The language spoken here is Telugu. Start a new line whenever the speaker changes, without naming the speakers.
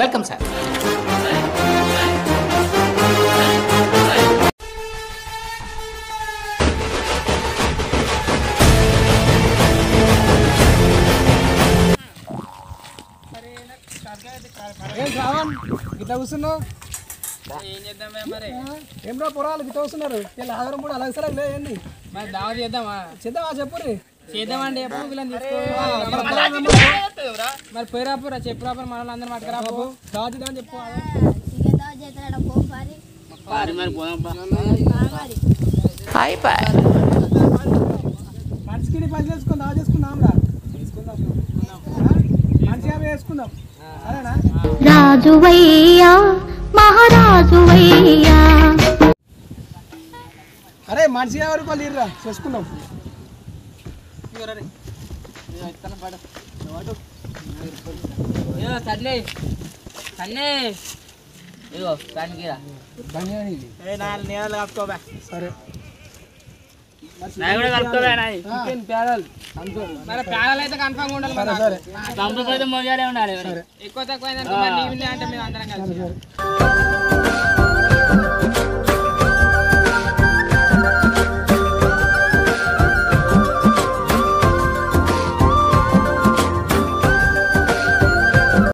వెల్కమ్ సార్
ఏం శ్రావణ్ ఇట్లా కూర్చున్నావు
ఏం చేద్దాం మరి
ఏం రా పొరాలు ఇట్లా కూర్చున్నారు ఇలా ఆధారం కూడా అలాగే సరే ఏంది
మరి దావా చేద్దామా
చేద్దామా చెప్పుర్రి
చేద్దామండి ఎప్పుడు వీళ్ళని తీసుకో మరి పోయిరాపురా చెప్పురాపురా మన వాళ్ళందరూ పట్టుకురాపు
దావా చేద్దామని చెప్పు
చికెన్ చేస్తాడ పోం పారి
మనిషికి పని చేసుకుని దావా చేసుకుందాం రా చేసుకుందాం మనిషి యాభై వేసుకుందాం సరేనా
రాజువయ్యా మహారాజువయ్యా
అరే మనిషి యాభై రూపాయలు ఇర్రా చేసుకుందాం
సన్నే సన్నే ఇగో దానికి
ధన్యవాదాలు ఇది
నాలుగు నీళ్ళు కప్పుకోబా
సరే
నాయి కూడా కలుపుకోబా నాయి
చికెన్ పేడల్
మరి పేడలు అయితే కన్ఫామ్ ఉండాలి
సరే సరే
కంపకపోతే మొదలే ఉండాలి ఎక్కువ తక్కువ అయిందనుకో మరి నీవు అంటే మేము అందరం కలిసి
సరే